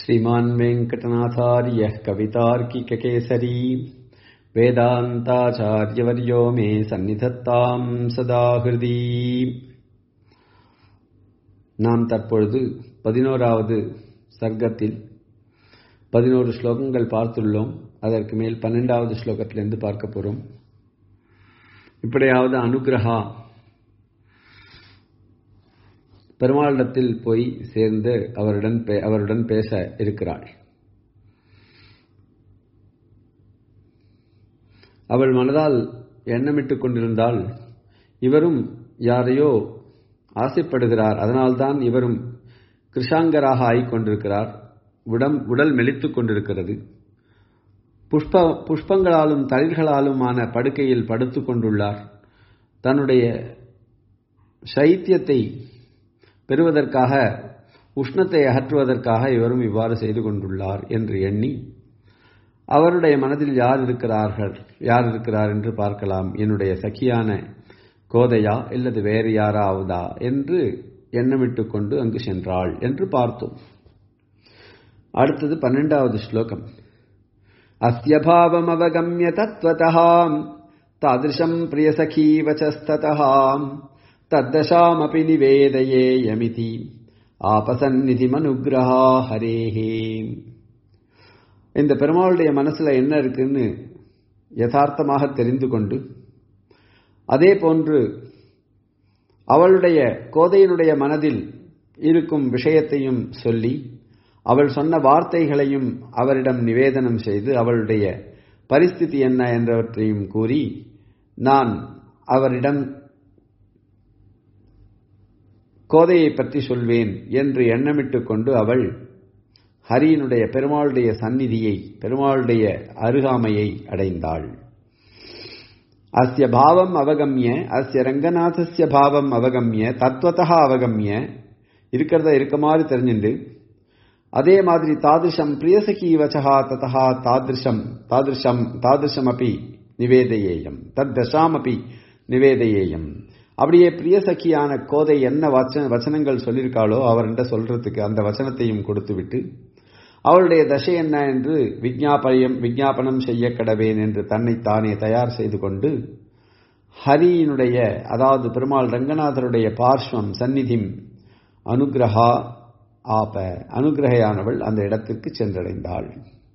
श्रीमान् वेङ्कटनाथार्यः कवितार्किककेसरी वेदान्ताचार्यवर्यो मे सन्निधत्ताम् सदा हृदि நாம் தற்பொழுது பதினோராவது சர்க்கத்தில் பதினோரு ஸ்லோகங்கள் பார்த்துள்ளோம் அதற்கு மேல் பன்னெண்டாவது ஸ்லோகத்திலிருந்து பார்க்க போறோம் இப்படியாவது அனுகிரகா பெருமாளிடத்தில் போய் சேர்ந்து அவருடன் அவருடன் பேச இருக்கிறாள் அவள் மனதால் எண்ணமிட்டுக் கொண்டிருந்தால் இவரும் யாரையோ ஆசைப்படுகிறார் அதனால்தான் இவரும் கிருஷாங்கராக ஆகிக்கொண்டிருக்கிறார் உடம் உடல் மெலித்துக் கொண்டிருக்கிறது புஷ்ப புஷ்பங்களாலும் தளிர்களாலுமான படுக்கையில் படுத்துக் கொண்டுள்ளார் தன்னுடைய சைத்தியத்தை பெறுவதற்காக உஷ்ணத்தை அகற்றுவதற்காக இவரும் இவ்வாறு செய்து கொண்டுள்ளார் என்று எண்ணி அவருடைய மனதில் யார் இருக்கிறார்கள் யார் இருக்கிறார் என்று பார்க்கலாம் என்னுடைய சகியான கோதையா இல்லது வேறு யாராவதா என்று எண்ணமிட்டுக் கொண்டு அங்கு சென்றாள் என்று பார்த்தோம் அடுத்தது பன்னெண்டாவது ஸ்லோகம் அஸ்யபாவம் அவகமிய தத்வதாம் தாதிருஷம் பிரியசகீ வச்சஸ்ததாம் தத்தசாமபி நிவேதயேயமிதி ஆபசந்நிதிமனுகிரகா ஹரேஹே இந்த பெருமாளுடைய மனசுல என்ன இருக்குன்னு யதார்த்தமாக தெரிந்து கொண்டு அதே போன்று அவளுடைய கோதையினுடைய மனதில் இருக்கும் விஷயத்தையும் சொல்லி அவள் சொன்ன வார்த்தைகளையும் அவரிடம் நிவேதனம் செய்து அவளுடைய பரிஸ்திதி என்ன என்றவற்றையும் கூறி நான் அவரிடம் கோதையை பற்றி சொல்வேன் என்று எண்ணமிட்டுக் கொண்டு அவள் ஹரியினுடைய பெருமாளுடைய சந்நிதியை பெருமாளுடைய அருகாமையை அடைந்தாள் அஸ்ய பாவம் அவகமிய அஸ்ய ரங்கநாதஸ்ய பாவம் அவகமிய தத்துவத்தா அவகமிய இருக்கிறத இருக்க மாதிரி தெரிஞ்சுண்டு அதே மாதிரி தாதிருஷம் பிரியசகி வச்சகா ததா தாதிருஷம் தாதிருஷம் தாதிருஷம் அப்படி நிவேதையேயம் தத் தசாம் அப்படி நிவேதையேயம் அப்படியே பிரியசகியான கோதை என்ன வச்ச வச்சனங்கள் சொல்லியிருக்காளோ அவர்கிட்ட சொல்றதுக்கு அந்த வச்சனத்தையும் கொடுத்துவிட்டு அவளுடைய தசை என்ன என்று விஜாபயம் விஜாபனம் செய்ய கடவேன் என்று தன்னை தானே தயார் செய்து கொண்டு ஹரியினுடைய அதாவது பெருமாள் ரங்கநாதருடைய பார்ஸ்வம் சந்நிதிம் அனுகிரகா ஆப அனுகிரகையானவள் அந்த இடத்திற்கு சென்றடைந்தாள்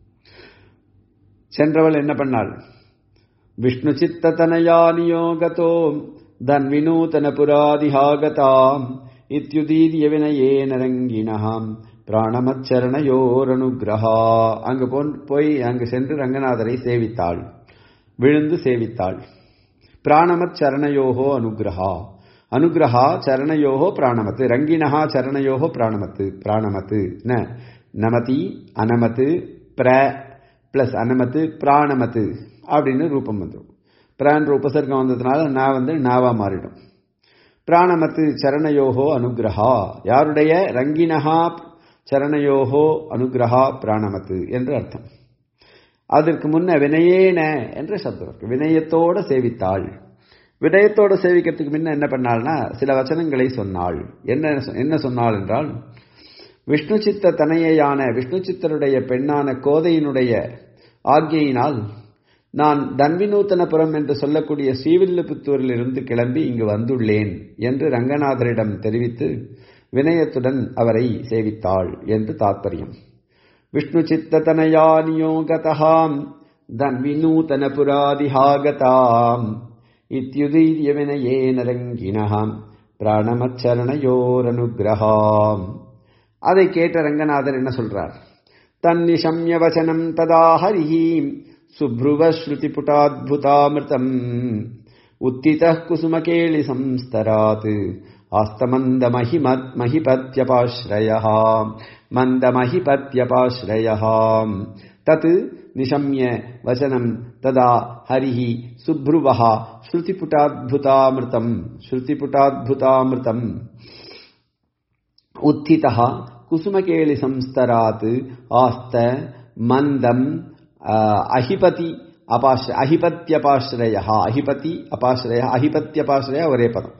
சென்றவள் என்ன பண்ணாள் விஷ்ணு சித்ததனயா நியோகதோ தன்வினூதன புராதிஹாகதாம் இத்யுதீரிய வினயேன ரங்கினஹாம் பிராணமச்சரணயோரனுகிரகா அங்கு போய் அங்கு சென்று ரங்கநாதரை சேவித்தாள் விழுந்து சேவித்தாள் பிராணமத் சரணயோகோ அனுகிரகா அனுகிரகா சரணயோகோ பிராணமத்து ரங்கினஹா சரணயோகோ பிராணமத்து பிராணமத்து ந நமதி அனமத்து பிர பிளஸ் அனமத்து பிராணமத்து அப்படின்னு ரூபம் வந்துடும் பிரான்ற உபசர்க்கம் வந்ததுனால நான் வந்து நாவா மாறிடும் பிராணமத்து சரணயோகோ அனுகிரகா யாருடைய ரங்கினஹா சரணயோகோ அனுகிரகா பிராணமத்து என்று அர்த்தம் அதற்கு முன்ன வினயேன என்ற சப்தம் இருக்கு வினயத்தோட சேவித்தாள் வினயத்தோட சேவிக்கிறதுக்கு முன்ன என்ன பண்ணாள்னா சில வச்சனங்களை சொன்னாள் என்ன என்ன சொன்னாள் என்றால் விஷ்ணு சித்த தனையான விஷ்ணு சித்தருடைய பெண்ணான கோதையினுடைய ஆக்ஞையினால் நான் தன்விநூத்தனபுரம் என்று சொல்லக்கூடிய ஸ்ரீவில்லிபுத்தூரில் இருந்து கிளம்பி இங்கு வந்துள்ளேன் என்று ரங்கநாதரிடம் தெரிவித்து வினயத்துடன் அவரை சேவித்தாள் என்று தாத்பரியம் விஷ்ணு சித்ததனயா நியோகதாம் தன்விநூதன புராதிஹாகதாம் இத்யுதீரிய வினயேன ரங்கினஹாம் பிராணமச்சரணயோரனுகிரகாம் அதை கேட்ட ரங்கநாதர் என்ன சொல்றார் தன்னிஷம்ய வச்சனம் ததா ஹரிஹீம் சுப்ருவஸ்ருதிபுட்டாத்புதாமிருதம் உத்திதः कुसुमकेलिसंस्तरात् आस्तमन्दमहिमत् महिपत्यपाश्रयः मन्दमहिपत्यपाश्रयः तत् निशम्य वचनम् तदा हरिः सुभ्रुवः श्रुतिपुटाद्भुतामृतम् श्रुतिपुटाद्भुतामृतम् उत्थितः कुसुमकेलिसंस्तरात् आस्त मन्दम् அஹிபதி அபாஸ்ர அஹிபத்தியபாஸ்ரய அஹிபதி அபாஸ்ரய அஹிபத்தியபாஸ்ரய ஒரே பதம்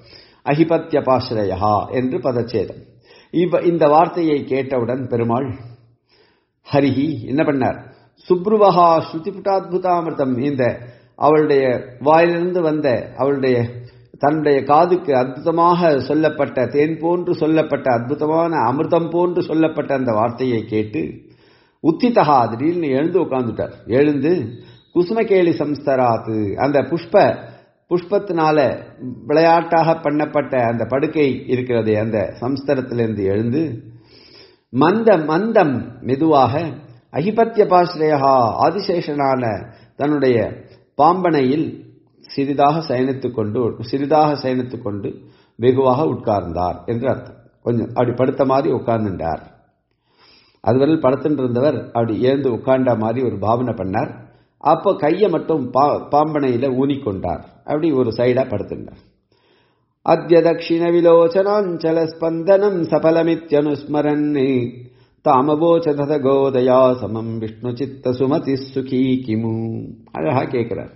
அஹிபத்தியபாஸ்ரயா என்று பதச்சேதம் இவ் இந்த வார்த்தையை கேட்டவுடன் பெருமாள் ஹரிஹி என்ன பண்ணார் சுப்ருவஹா ஸ்ருதிபுட்டாத்புதாமிருதம் இந்த அவளுடைய வாயிலிருந்து வந்த அவளுடைய தன்னுடைய காதுக்கு அற்புதமாக சொல்லப்பட்ட தேன் போன்று சொல்லப்பட்ட அற்புதமான அமிர்தம் போன்று சொல்லப்பட்ட அந்த வார்த்தையை கேட்டு உத்திதகா திடீர்னு எழுந்து உட்கார்ந்துட்டார் எழுந்து குசுமகேலி சம்ஸ்தராத்து அந்த புஷ்ப புஷ்பத்தினால விளையாட்டாக பண்ணப்பட்ட அந்த படுக்கை இருக்கிறதே அந்த சம்ஸ்தரத்திலிருந்து எழுந்து மந்த மந்தம் மெதுவாக அகிபத்திய பாஸ்ரேயா ஆதிசேஷனான தன்னுடைய பாம்பனையில் சிறிதாக சயனித்துக் கொண்டு சிறிதாக சயனித்துக் கொண்டு வெகுவாக உட்கார்ந்தார் என்று அர்த்தம் கொஞ்சம் அப்படி படுத்த மாதிரி உட்கார்ந்துட்டார் அதுவரையில் படுத்துட்டு இருந்தவர் அப்படி ஏந்து உட்கார்ந்த மாதிரி ஒரு பாவனை பண்ணார் அப்போ கையை மட்டும் பா பாம்பனையில ஊனிக்கொண்டார் அப்படி ஒரு சைடா படுத்துட்டார் அத்திய தட்சிண விலோச்சனாஞ்சல ஸ்பந்தனம் சபலமித்யனுஸ்மரன் தாமவோச்ச தத கோதயா சமம் விஷ்ணு சித்த சுமதி சுகி கிமு அழகா கேட்கிறார்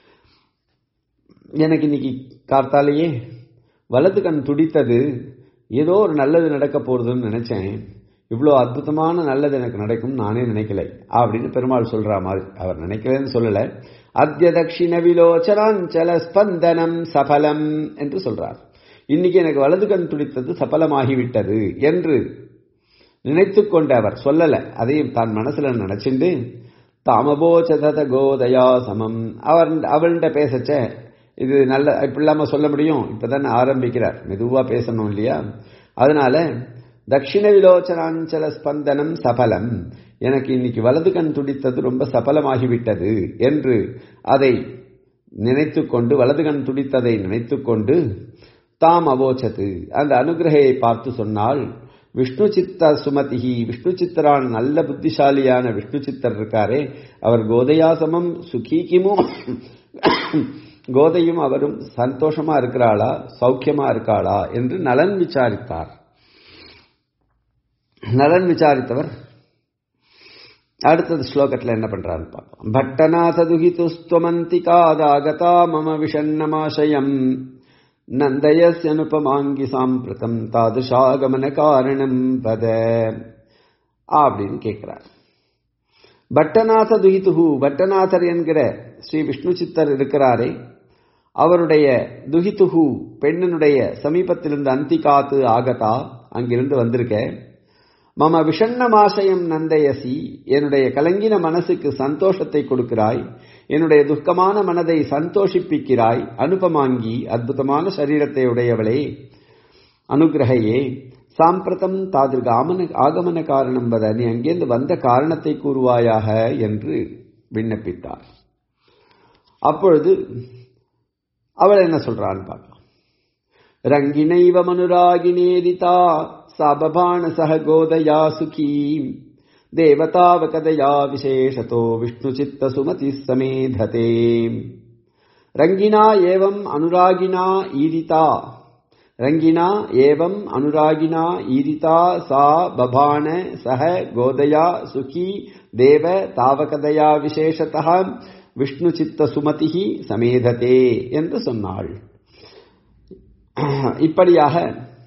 எனக்கு இன்னைக்கு கார்த்தாலேயே வலது கண் துடித்தது ஏதோ ஒரு நல்லது நடக்க போறதுன்னு நினைச்சேன் இவ்வளோ அற்புதமான நல்லது எனக்கு நடக்கும் நானே நினைக்கல அப்படின்னு பெருமாள் சொல்ற மாதிரி அவர் நினைக்கலன்னு சொல்லல அத்திய தட்சிண விலோச்சனாஞ்சல ஸ்பந்தனம் சபலம் என்று சொல்றார் இன்னைக்கு எனக்கு வலது கண் துடித்தது சபலமாகிவிட்டது என்று நினைத்து கொண்ட அவர் சொல்லல அதையும் தான் மனசுல நினைச்சுண்டு தாமபோச்சத கோதயா சமம் அவர் அவள்கிட்ட பேசச்ச இது நல்ல இப்படி இல்லாம சொல்ல முடியும் இப்பதானே ஆரம்பிக்கிறார் மெதுவா பேசணும் இல்லையா அதனால தட்சிண விலோச்சனாஞ்சல ஸ்பந்தனம் சபலம் எனக்கு இன்னைக்கு வலது கண் துடித்தது ரொம்ப சபலமாகிவிட்டது என்று அதை நினைத்து கொண்டு வலது கண் துடித்ததை நினைத்து கொண்டு தாம் அவோச்சது அந்த அனுகிரகையை பார்த்து சொன்னால் விஷ்ணு சித்த சுமதிஹி விஷ்ணு சித்தரான் நல்ல புத்திசாலியான விஷ்ணு சித்தர் இருக்காரே அவர் கோதையாசமம் சுகி கிமு கோதையும் அவரும் சந்தோஷமா இருக்கிறாளா சௌக்கியமா இருக்காளா என்று நலன் விசாரித்தார் நலன் விசாரித்தவர் அடுத்தது ஸ்லோகத்தில் என்ன பண்றான்னு பார்க்கலாம் பட்டநாத துகிதுஸ்துவமந்திகாதாகதா மம விஷண்ணமாசயம் நந்தயஸ்யனுபமாங்கி சாம்பிரதம் தாதுஷாகமன காரணம் பத அப்படின்னு கேட்கிறார் பட்டநாத துகிதுகு பட்டநாதர் என்கிற ஸ்ரீ விஷ்ணு சித்தர் இருக்கிறாரே அவருடைய துகிதுகு பெண்ணினுடைய சமீபத்திலிருந்து அந்திகாத்து ஆகதா அங்கிருந்து வந்திருக்க மம விஷண்ணமாசயம் நந்தயசி என்னுடைய கலங்கின மனசுக்கு சந்தோஷத்தை கொடுக்கிறாய் என்னுடைய துக்கமான மனதை சந்தோஷிப்பிக்கிறாய் அனுபமாங்கி அற்புதமான சரீரத்தை உடையவளே அனுகிரகையே சாம்பிரதம் தாதிர்க ஆமன ஆகமன காரணம் வத நீ அங்கேருந்து வந்த காரணத்தை கூறுவாயாக என்று விண்ணப்பித்தார் அப்பொழுது அவள் என்ன சொல்றான்னு பார்க்கலாம் ரங்கினைவ மனுராகினேதிதா சாபபாண சக கோதயா சுகீ தேவதாவகதயா விசேஷதோ விஷ்ணு சித்த சுமதி சமேததே ரங்கினா ஏவம் அனுராகினா ஈரிதா ரங்கினா ஏவம் அனுராகினா ஈரிதா சா பபான சக கோதயா சுகி தேவ தாவகதயா விசேஷதா விஷ்ணு சித்த சுமதி சமேததே என்று சொன்னாள் இப்படியாக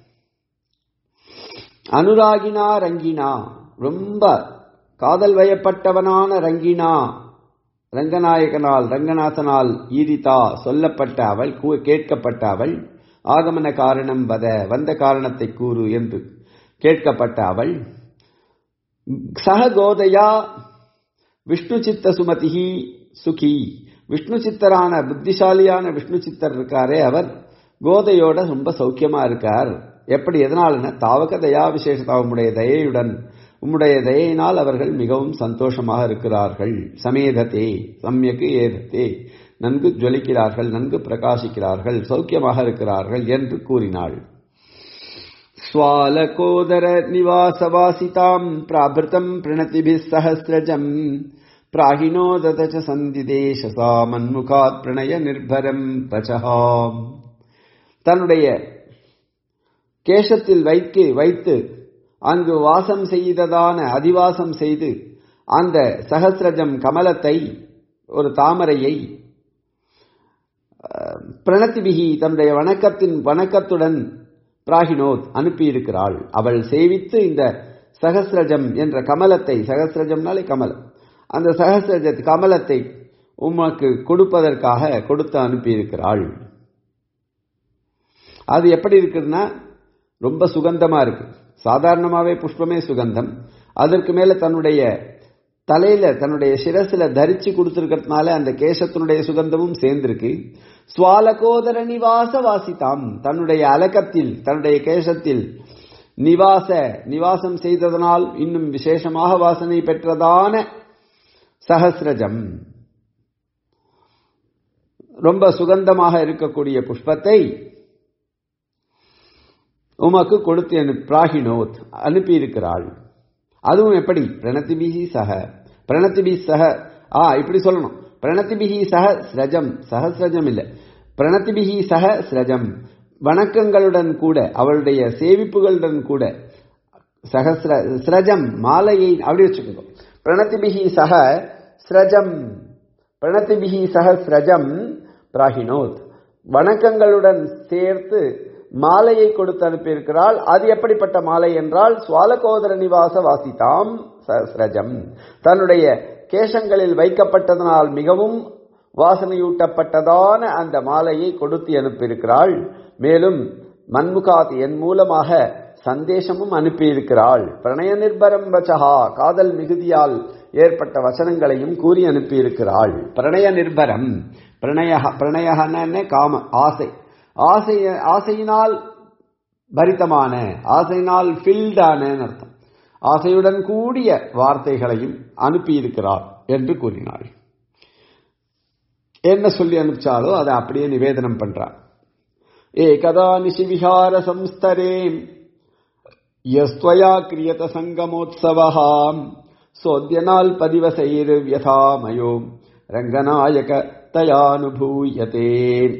அனுராகினா ரங்கினா ரொம்ப காதல் வயப்பட்டவனான ரங்கினா ரங்கநாயகனால் ரங்கநாதனால் ஈரிதா சொல்லப்பட்ட அவள் கேட்கப்பட்ட அவள் ஆகமன காரணம் வத வந்த காரணத்தை கூறு என்று கேட்கப்பட்ட அவள் சக கோதையா விஷ்ணு சித்த சுமதிஹி சுகி விஷ்ணு சித்தரான புத்திசாலியான விஷ்ணு சித்தர் இருக்காரே அவர் கோதையோட ரொம்ப சௌக்கியமா இருக்கார் எப்படி எதனாலன தாவக தயா விசேஷதா உம்முடைய தயையுடன் உம்முடைய தயையினால் அவர்கள் மிகவும் சந்தோஷமாக இருக்கிறார்கள் சமேதத்தே சமயக்கு ஏதத்தே நன்கு ஜொலிக்கிறார்கள் நன்கு பிரகாசிக்கிறார்கள் சௌக்கியமாக இருக்கிறார்கள் என்று கூறினாள் ஸ்வாலகோதர நிவாசவாசிதாம் பிராபிருத்தம் பிரணதிபி சஹசிரஜம் பிராகினோ ததச்ச சந்திதேசசா மன்முகாத் பிரணய நிர்பரம் பச்சகாம் தன்னுடைய கேசத்தில் வைத்து வைத்து அங்கு வாசம் செய்ததான அதிவாசம் செய்து அந்த சகசிரஜம் கமலத்தை ஒரு தாமரையை பிரணத்திபிகி தன்னுடைய வணக்கத்தின் வணக்கத்துடன் பிராகினோத் அனுப்பியிருக்கிறாள் அவள் சேவித்து இந்த சகசிரஜம் என்ற கமலத்தை சகசிரஜம்னாலே கமலம் அந்த சகசிரஜ கமலத்தை உமக்கு கொடுப்பதற்காக கொடுத்து அனுப்பியிருக்கிறாள் அது எப்படி இருக்குதுன்னா ரொம்ப சுகந்தமா இருக்கு சாதாரணமாவே புஷ்பமே சுகந்தம் அதற்கு மேல தன்னுடைய தலையில தன்னுடைய சிரசுல தரிச்சு கொடுத்திருக்கிறதுனால அந்த கேசத்தினுடைய சுகந்தமும் சேர்ந்திருக்கு சுவாலகோதர நிவாச வாசித்தாம் தன்னுடைய அலக்கத்தில் தன்னுடைய கேசத்தில் நிவாச நிவாசம் செய்ததனால் இன்னும் விசேஷமாக வாசனை பெற்றதான சகசிரஜம் ரொம்ப சுகந்தமாக இருக்கக்கூடிய புஷ்பத்தை உமக்கு கொடுத்து அனு பிராகினோத் அனுப்பியிருக்கிறாள் அதுவும் எப்படி பிரணத்திபிகி சக பிரணத்திபி சக ஆ இப்படி சொல்லணும் பிரணத்திபிகி சக ஸ்ரஜம் சகசிரஜம் இல்லை பிரணத்திபிகி சக ஸ்ரஜம் வணக்கங்களுடன் கூட அவளுடைய சேவிப்புகளுடன் கூட சகசிர ஸ்ரஜம் மாலையை அப்படி வச்சுக்கோ பிரணத்திபிகி சக ஸ்ரஜம் பிரணத்திபிகி சக ஸ்ரஜம் பிராகினோத் வணக்கங்களுடன் சேர்த்து மாலையை கொடுத்து அனுப்பியிருக்கிறாள் அது எப்படிப்பட்ட மாலை என்றால் சுவாலகோதர நிவாச வாசிதாம் சஹஸ்ரஜம் தன்னுடைய கேசங்களில் வைக்கப்பட்டதனால் மிகவும் வாசனையூட்டப்பட்டதான அந்த மாலையை கொடுத்து அனுப்பியிருக்கிறாள் மேலும் மன்முகாத் என் மூலமாக சந்தேசமும் அனுப்பியிருக்கிறாள் பிரணய நிர்பரம் வச்சகா காதல் மிகுதியால் ஏற்பட்ட வசனங்களையும் கூறி அனுப்பியிருக்கிறாள் பிரணய நிர்பரம் பிரணய பிரணயன காம ஆசை ஆசை ஆசையினால் பரிதமான ஆசையினால் ஃபில்டான அர்த்தம் ஆசையுடன் கூடிய வார்த்தைகளையும் அனுப்பியிருக்கிறார் என்று கூறினாள் என்ன சொல்லி அனுப்பிச்சாலோ அதை அப்படியே நிவேதனம் பண்றார் ஏகதா நிசிவிஹார சம்ஸ்தரே யஸ்துவயா கிரியத சங்கமோத்சவஹாம் சோத்யனால் பதிவசைர் வியதாமயோ ரங்கநாயக தயானுபூயதே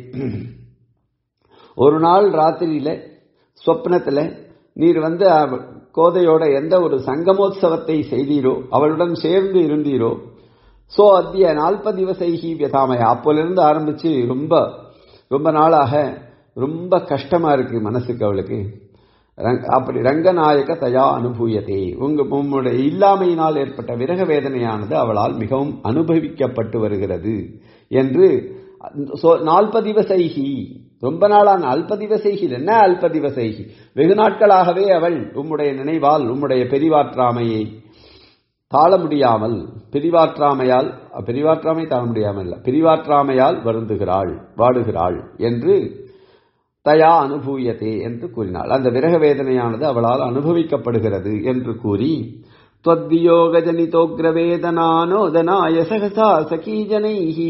ஒரு நாள் ராத்திரியில சொப்னத்துல நீர் வந்து கோதையோட எந்த ஒரு சங்கமோத்சவத்தை செய்தீரோ அவளுடன் சேர்ந்து இருந்தீரோ சோ அத்திய நால்பதிவசைகி வியதாமய அப்போலிருந்து ஆரம்பிச்சு ரொம்ப ரொம்ப நாளாக ரொம்ப கஷ்டமா இருக்கு மனசுக்கு அவளுக்கு அப்படி ரங்கநாயக தயா அனுபூயதே உங்க உங்களுடைய இல்லாமையினால் ஏற்பட்ட விரக வேதனையானது அவளால் மிகவும் அனுபவிக்கப்பட்டு வருகிறது என்று நால்பதிவ செய்கி ரொம்ப நாளான அல்பதிவ செய்கி என்ன அல்பதிவ செய்கி வெகு நாட்களாகவே அவள் உம்முடைய நினைவால் உம்முடைய பெரிவாற்றாமையை தாழ முடியாமல் பிரிவாற்றாமையால் பிரிவாற்றாமை தாழ முடியாமல் இல்ல பிரிவாற்றாமையால் வருந்துகிறாள் வாடுகிறாள் என்று தயா அனுபூயத்தே என்று கூறினாள் அந்த விரக வேதனையானது அவளால் அனுபவிக்கப்படுகிறது என்று கூறி त्वद्वियोगजनितोग्रवेदनानोदनाय सहसा सखीजनैः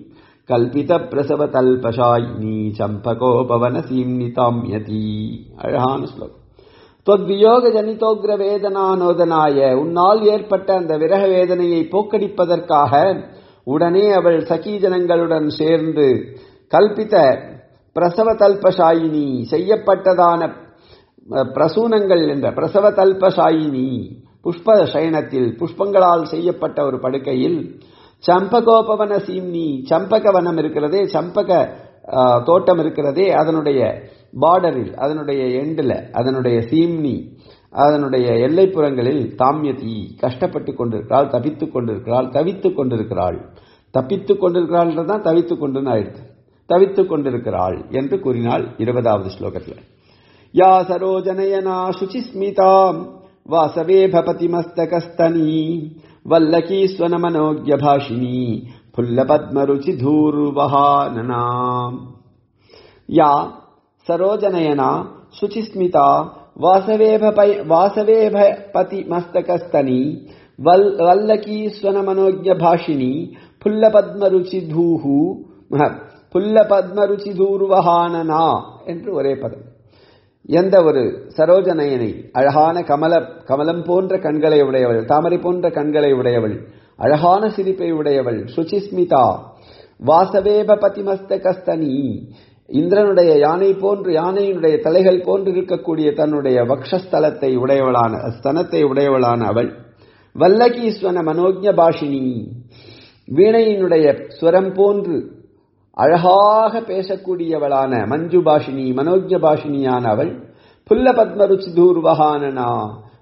கல்பிதப்பிரசவதல்பஷாயினி சம்பகோபவனசீம்னிதாம்யதி அழகான ஸ்லோகம் தொத்வியோக ஜனிதோக்ர வேதனானோதனாய உன்னால் ஏற்பட்ட அந்த விரக வேதனையை போக்கடிப்பதற்காக உடனே அவள் சகீஜனங்களுடன் சேர்ந்து கல்பித்த பிரசவ தல்பஷாயினி செய்யப்பட்டதான பிரசூனங்கள் என்ற பிரசவ தல்பஷாயினி புஷ்ப சயனத்தில் புஷ்பங்களால் செய்யப்பட்ட ஒரு படுக்கையில் சம்பகோபவன சீம்னி சம்பக வனம் இருக்கிறதே சம்பக தோட்டம் இருக்கிறதே அதனுடைய பார்டரில் அதனுடைய எண்டில் அதனுடைய சீம்னி அதனுடைய எல்லைப்புறங்களில் தாமியதி கஷ்டப்பட்டு கொண்டிருக்கிறாள் தவித்துக் கொண்டிருக்கிறாள் தவித்துக் கொண்டிருக்கிறாள் தப்பித்துக் கொண்டிருக்கிறாள் தான் தவித்துக் கொண்டுன்னு ஆயிடுது தவித்துக் கொண்டிருக்கிறாள் என்று கூறினாள் இருபதாவது ஸ்லோகத்தில் யா சரோஜனயனா சுச்சிஸ்மிதாம் வாசவே பபதிமஸ்தகஸ்தனி வல்லகி ஸ்வனமனோக்ய பாஷினி புல்லபத்மருச்சி தூர்வஹானனாம் யா சரோஜனயனா சுச்சிஸ்மிதா வாசவேப வாசவேப பதி மஸ்தகஸ்தனி வல் வல்லகி ஸ்வனமனோஜ பாஷினி புல்லபத்மருச்சி தூஹு புல்லபத்மருச்சி தூர்வஹானனா என்று ஒரே பதம் எந்த ஒரு சரோஜனயனை அழகான கமல கமலம் போன்ற கண்களை உடையவள் தாமரை போன்ற கண்களை உடையவள் அழகான சிரிப்பை உடையவள் சுச்சிஸ்மிதா வாசவேப பதிமஸ்தகஸ்தனி இந்திரனுடைய யானை போன்று யானையினுடைய தலைகள் போன்று இருக்கக்கூடிய தன்னுடைய வக்ஷஸ்தலத்தை உடையவளான ஸ்தனத்தை உடையவளான அவள் வல்லகீஸ்வன மனோஜ்ய பாஷினி வீணையினுடைய ஸ்வரம் போன்று அழகாக பேசக்கூடியவளான மஞ்சு பாஷினி மனோஜ்ய பாஷினியான அவள் புல்ல பத்மருச்சி தூர்வகானனா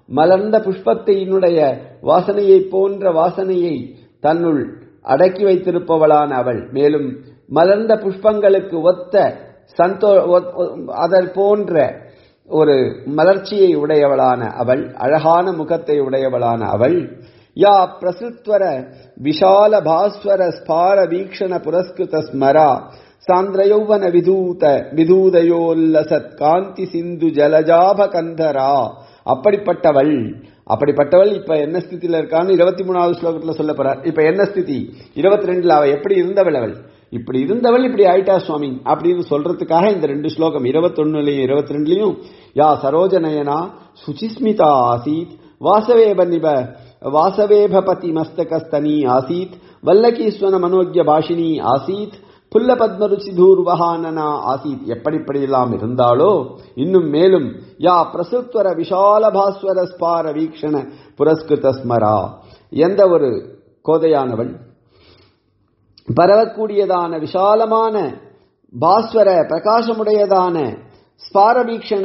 மலர்ந்த புஷ்பத்தினுடைய வாசனையை போன்ற வாசனையை தன்னுள் அடக்கி வைத்திருப்பவளான அவள் மேலும் மலர்ந்த புஷ்பங்களுக்கு ஒத்த சந்தோ அதல் போன்ற ஒரு மலர்ச்சியை உடையவளான அவள் அழகான முகத்தை உடையவளான அவள் யா பிரசுத்வர விஷால பாஸ்வர ஸ்பார வீக்ஷண புரஸ்கிருத ஸ்மரா சாந்திரயௌவன விதூத விதூதயோல்லசத் காந்தி சிந்து ஜலஜாப கந்தரா அப்படிப்பட்டவள் அப்படிப்பட்டவள் இப்ப என்ன ஸ்திதியில இருக்கான்னு இருபத்தி மூணாவது ஸ்லோகத்துல சொல்ல போறார் இப்ப என்ன ஸ்திதி இருபத்தி ரெண்டுல அவ எப்படி இருந்தவள் அவள் இப்படி இருந்தவள் இப்படி ஆயிட்டா சுவாமி அப்படின்னு சொல்றதுக்காக இந்த ரெண்டு ஸ்லோகம் இருபத்தொன்னுலயும் இருபத்தி ரெண்டுலயும் யா சரோஜநயனா சுச்சிஸ்மிதா ஆசீத் வாசவேப நிப வாசவேபபதி மஸ்தகஸ்தனி ஆசீத் வல்லகீஸ்வன மனோஜ்ய பாஷினி ஆசீத் புல்ல பத்மருச்சி தூர்வகானனா ஆசீத் எப்படிப்படியெல்லாம் இருந்தாலோ இன்னும் மேலும் யா பிரசுத்வர விஷால பாஸ்வர ஸ்பார வீக்ஷண புரஸ்கிருத ஸ்மரா எந்த ஒரு கோதையானவள் பரவக்கூடியதான விஷாலமான பாஸ்வர பிரகாசமுடையதான ஸ்பாரவீக்ஷண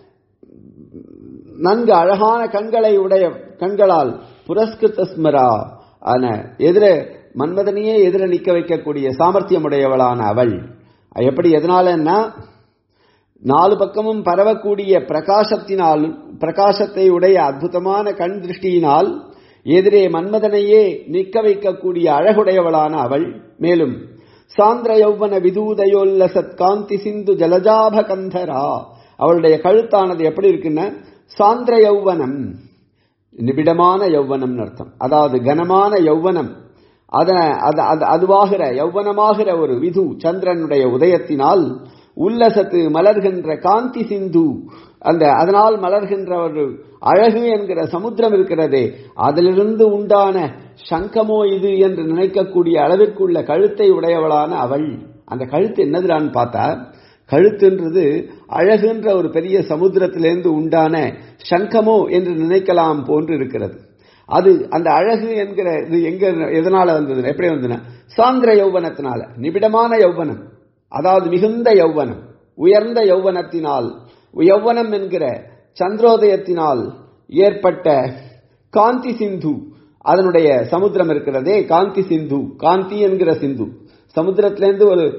நன்கு அழகான கண்களை உடைய கண்களால் புரஸ்கிருத ஸ்மரா ஆன எதிர மன்மதனையே எதிர நிக்க வைக்கக்கூடிய சாமர்த்தியம் உடையவளான அவள் எப்படி எதனாலன்னா நாலு பக்கமும் பரவக்கூடிய பிரகாசத்தினால் பிரகாசத்தை உடைய அற்புதமான கண் திருஷ்டியினால் எதிரே மன்மதனையே நிற்க வைக்கக்கூடிய அழகுடையவளான அவள் மேலும் சாந்திர யௌவன விதூதயோல்லசத் காந்தி சிந்து ஜலஜாப கந்தரா அவளுடைய கழுத்தானது எப்படி இருக்குன்னா சாந்திர யௌவனம் நிபிடமான யௌவனம்னு அர்த்தம் அதாவது கனமான யௌவனம் அதன அதுவாகிற யௌவனமாகிற ஒரு விது சந்திரனுடைய உதயத்தினால் உல்லசத்து மலர்கின்ற காந்தி சிந்து அந்த அதனால் மலர்கின்ற ஒரு அழகு என்கிற சமுத்திரம் இருக்கிறதே அதிலிருந்து உண்டான சங்கமோ இது என்று நினைக்கக்கூடிய அளவிற்குள்ள கழுத்தை உடையவளான அவள் அந்த கழுத்து என்னதுடான்னு பார்த்தா கழுத்துன்றது அழகுன்ற ஒரு பெரிய சமுத்திரத்திலிருந்து உண்டான சங்கமோ என்று நினைக்கலாம் போன்று இருக்கிறது அது அந்த அழகு என்கிற இது எங்க எதனால வந்தது எப்படி வந்ததுன்னா சாந்திர யௌவனத்தினால நிபிடமான யௌவனம் அதாவது மிகுந்த யௌவனம் உயர்ந்த யௌவனத்தினால் யௌவனம் என்கிற சந்திரோதயத்தினால் ஏற்பட்ட காந்தி சிந்து அதனுடைய சமுத்திரம் இருக்கிறதே காந்தி சிந்து காந்தி என்கிற சிந்து சமுத்திரத்திலேருந்து ஒரு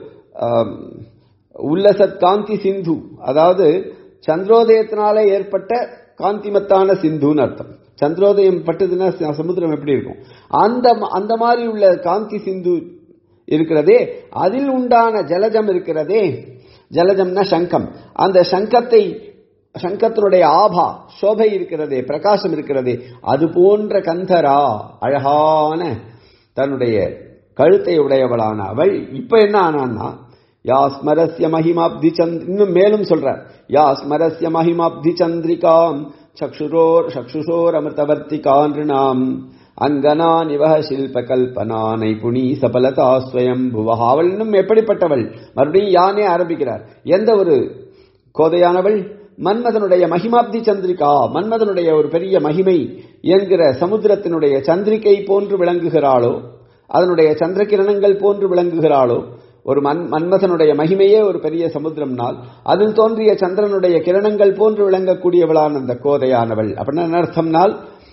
உல்லசத் காந்தி சிந்து அதாவது சந்திரோதயத்தினால ஏற்பட்ட காந்திமத்தான சிந்துன்னு அர்த்தம் சந்திரோதயம் பட்டதுன்னா சமுத்திரம் எப்படி இருக்கும் அந்த அந்த மாதிரி உள்ள காந்தி சிந்து இருக்கிறதே அதில் உண்டான ஜலஜம் இருக்கிறதே ஜலஜம்னா சங்கம் அந்த சங்கத்தை சங்கத்தினுடைய ஆபா சோபை இருக்கிறதே பிரகாசம் இருக்கிறதே அது போன்ற கந்தரா அழகான தன்னுடைய கழுத்தை உடையவளான அவள் இப்ப என்ன ஆனான்னா யா ஸ்மரஸ்ய மகிமாப்தி சந்த் இன்னும் மேலும் சொல்ற யா ஸ்மரஸ்ய மகிமாப்தி சந்திரிகாம் சக்ஷுரோர் சக்ஷுஷோர் அமிர்தவர்த்திகான் ரிணாம் அங்கனா நிவக சில்ப கல்பனா நைபுணி சபலதா ஸ்வயம் புவஹா அவள் இன்னும் எப்படிப்பட்டவள் மறுபடியும் யானே ஆரம்பிக்கிறார் எந்த ஒரு கோதையானவள் மன்மதனுடைய மகிமாப்தி சந்திரிகா மன்மதனுடைய ஒரு பெரிய மகிமை என்கிற சமுத்திரத்தினுடைய சந்திரிகை போன்று விளங்குகிறாளோ அதனுடைய சந்திர கிரணங்கள் போன்று விளங்குகிறாளோ ஒரு மன் மன்மதனுடைய மகிமையே ஒரு பெரிய சமுத்திரம்னால் அதில் தோன்றிய சந்திரனுடைய கிரணங்கள் போன்று விளங்கக்கூடியவளான அந்த கோதையானவள் அப்படின்னா என்ன அர்த்தம்னால்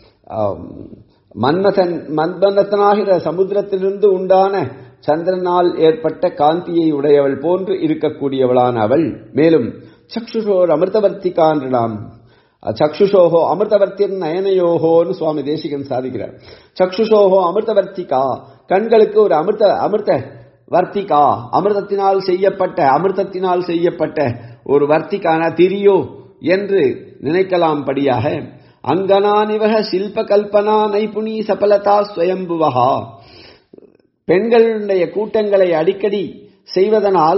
மன்மதன் மன்மதனாகிற சமுத்திரத்திலிருந்து உண்டான சந்திரனால் ஏற்பட்ட காந்தியை உடையவள் போன்று இருக்கக்கூடியவளான அவள் மேலும் சக்ஷுஷோர் அமிர்தவர்த்திகான்றாம் சக்ஷுஷோஹோ அமிர்தவர்த்தின் நயனயோகோன்னு சுவாமி தேசிகன் சாதிக்கிறார் சக்ஷுஷோஹோ அமிர்தவர்த்திகா கண்களுக்கு ஒரு அமிர்த அமிர்த வர்த்திகா அமிர்தத்தினால் செய்யப்பட்ட அமிர்தத்தினால் செய்யப்பட்ட ஒரு வர்த்திகான திரியோ என்று நினைக்கலாம் படியாக அங்கனானிவக சில்ப கல்பனா நைபுணி சபலதா ஸ்வயம்புவகா பெண்களுடைய கூட்டங்களை அடிக்கடி செய்வதனால்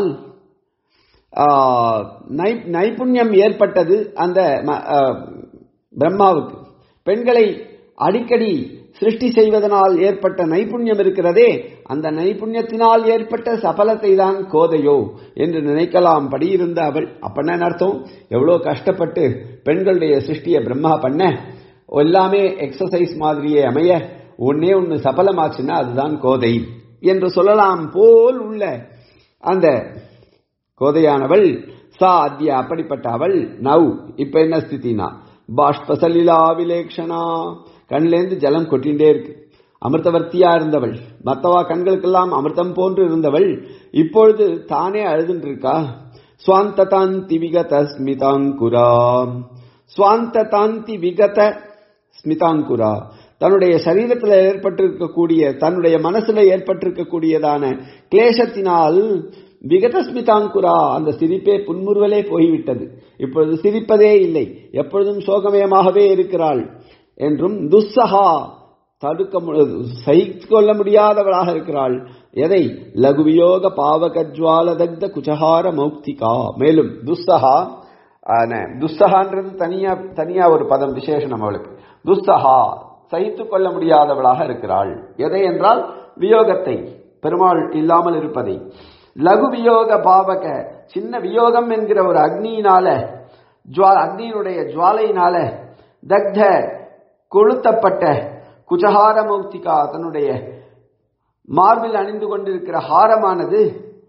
நைபுண்யம் ஏற்பட்டது அந்த பிரம்மாவுக்கு பெண்களை அடிக்கடி சிருஷ்டி செய்வதனால் ஏற்பட்ட நைபுண்யம் இருக்கிறதே அந்த நைபுண்யத்தினால் ஏற்பட்ட சபலத்தை தான் கோதையோ என்று நினைக்கலாம் படி இருந்த அவள் அப்பன அர்த்தம் எவ்வளவு கஷ்டப்பட்டு பெண்களுடைய சிருஷ்டியை பிரம்மா பண்ண எல்லாமே எக்ஸசைஸ் மாதிரியே அமைய ஒன்னே ஒன்னு சபலமாச்சுன்னா அதுதான் கோதை என்று சொல்லலாம் போல் உள்ள அந்த கோதையானவள் சா அத்திய அப்படிப்பட்ட அவள் நவ் இப்ப என்ன ஸ்திதினா பாஷ்பசலிலா விலேக்ஷனா கண்லேருந்து ஜலம் கொட்டிண்டே இருக்கு அமிர்தவர்த்தியா இருந்தவள் மத்தவா கண்களுக்கெல்லாம் அமிர்தம் போன்று இருந்தவள் இப்பொழுது தானே அழுதுன்னு இருக்கா சுவாந்ததாந்தி விகத ஸ்மிதாங்குரா சுவாந்ததாந்தி விகத ஸ்மிதாங்குரா தன்னுடைய சரீரத்தில் ஏற்பட்டிருக்கக்கூடிய தன்னுடைய மனசுல ஏற்பட்டிருக்கக்கூடியதான கிளேசத்தினால் விகத ஸ்மிதாங்குரா அந்த சிரிப்பே புன்முறுவலே போய்விட்டது இப்பொழுது சிரிப்பதே இல்லை எப்பொழுதும் சோகமயமாகவே இருக்கிறாள் என்றும் துஸ்ஸஹா தடுக்க சகித்து கொள்ள முடியாதவளாக இருக்கிறாள் எதை லகுவியோக பாவகஜ்வால தக்த குச்சஹார மௌக்திகா மேலும் துஸ்ஸஹா துஸ்ஸஹான்றது தனியா தனியா ஒரு பதம் விசேஷனம் அவளுக்கு துஸ்ஸஹா சகித்து கொள்ள முடியாதவளாக இருக்கிறாள் எதை என்றால் வியோகத்தை பெருமாள் இல்லாமல் இருப்பதை லகு வியோக பாவக சின்ன வியோகம் என்கிற ஒரு அக்னியினால அக்னியினுடைய ஜுவாலையினால தக்த கொளுத்தப்பட்ட குஜஹார மௌக்திகா தன்னுடைய மார்பில் அணிந்து கொண்டிருக்கிற ஹாரமானது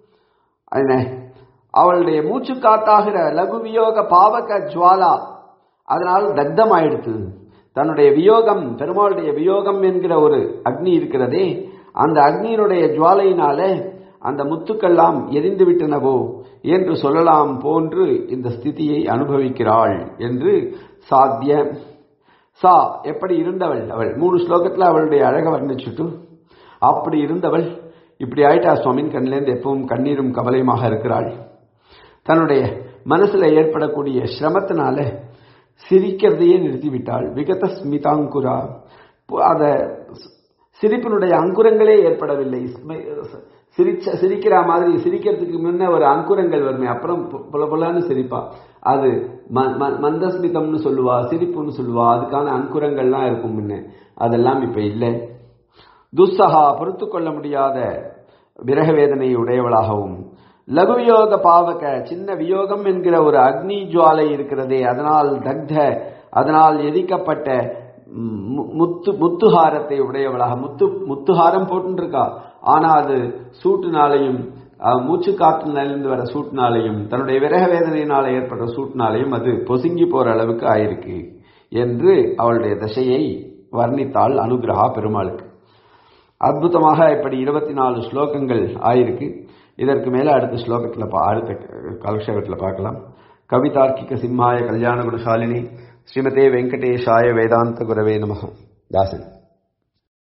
அவளுடைய மூச்சு காத்தாகிற லகு வியோக பாவக ஜுவாலா அதனால் தக்தம் ஆயிடுத்து தன்னுடைய வியோகம் பெருமாளுடைய வியோகம் என்கிற ஒரு அக்னி இருக்கிறதே அந்த அக்னியினுடைய ஜுவாலையினால அந்த முத்துக்கெல்லாம் எரிந்து விட்டனவோ என்று சொல்லலாம் போன்று இந்த ஸ்திதியை அனுபவிக்கிறாள் என்று சாத்திய சா எப்படி இருந்தவள் அவள் மூணு ஸ்லோகத்தில் அவளுடைய அழக வர்ணிச்சுட்டு அப்படி இருந்தவள் இப்படி ஆயிட்டா சுவாமின் கண்ணிலேருந்து எப்பவும் கண்ணீரும் கவலையுமாக இருக்கிறாள் தன்னுடைய மனசுல ஏற்படக்கூடிய சிரமத்தினால சிரிக்கிறதையே நிறுத்திவிட்டாள் விகத ஸ்மிதாங்குரா அத சிரிப்பினுடைய அங்குரங்களே ஏற்படவில்லை சிரிச்ச சிரிக்கிற மாதிரி சிரிக்கிறதுக்கு முன்ன ஒரு அங்குரங்கள் வருமே அப்புறம் புல புலன்னு சிரிப்பா அது மந்தஸ்மிதம்னு சொல்லுவா சிரிப்புன்னு சொல்லுவா அதுக்கான அங்குரங்கள்லாம் இருக்கும் முன்ன அதெல்லாம் இப்ப இல்லை துஸ்ஸகா பொறுத்து கொள்ள முடியாத விரக வேதனை உடையவளாகவும் லகு வியோக பாவக சின்ன வியோகம் என்கிற ஒரு அக்னி ஜுவாலை இருக்கிறதே அதனால் தக்த அதனால் எரிக்கப்பட்ட முத்து முத்துஹாரத்தை உடையவளாக முத்து முத்துஹாரம் போட்டுருக்கா ஆனா அது சூட்டுனாலையும் மூச்சு காற்றுனாலிருந்து வர சூட்டினாலையும் தன்னுடைய விரக வேதனையினால ஏற்பட்ட சூட்டினாலையும் அது பொசுங்கி போற அளவுக்கு ஆயிருக்கு என்று அவளுடைய தசையை வர்ணித்தாள் அனுகிரகா பெருமாளுக்கு அற்புதமாக இப்படி இருபத்தி நாலு ஸ்லோகங்கள் ஆயிருக்கு இதற்கு மேல அடுத்த ஸ்லோகத்தில் அடுத்த கலக்ஷேபத்தில் பார்க்கலாம் கவிதார்க்கிக சிம்மாய கல்யாண குணசாலினி ஸ்ரீமதே வெங்கடேஷாய வேதாந்த குரவே நமக தாசன்